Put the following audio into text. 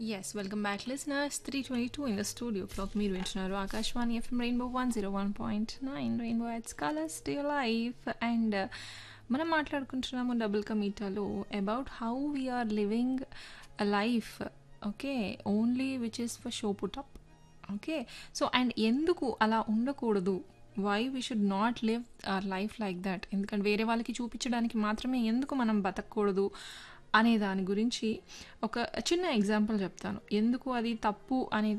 yes welcome back listeners three twenty two in the studio clock మీరు వింటున్నారు Akashvani FM rainbow one zero one point nine rainbow adds colours to life and మనం మాట్లాడుకుంటున్నాము double కమీటాలో about how we are living a life okay only which is for show put up okay so and ఎందుకు అలా ఉండకూడదు why we should not live our life like that ఎందుకంటే వేరే వాళ్ళకి చూపించడానికి మాత్రమే ఎందుకు మనం బతకూడదు అనే దాని గురించి ఒక చిన్న ఎగ్జాంపుల్ చెప్తాను ఎందుకు అది తప్పు అనేది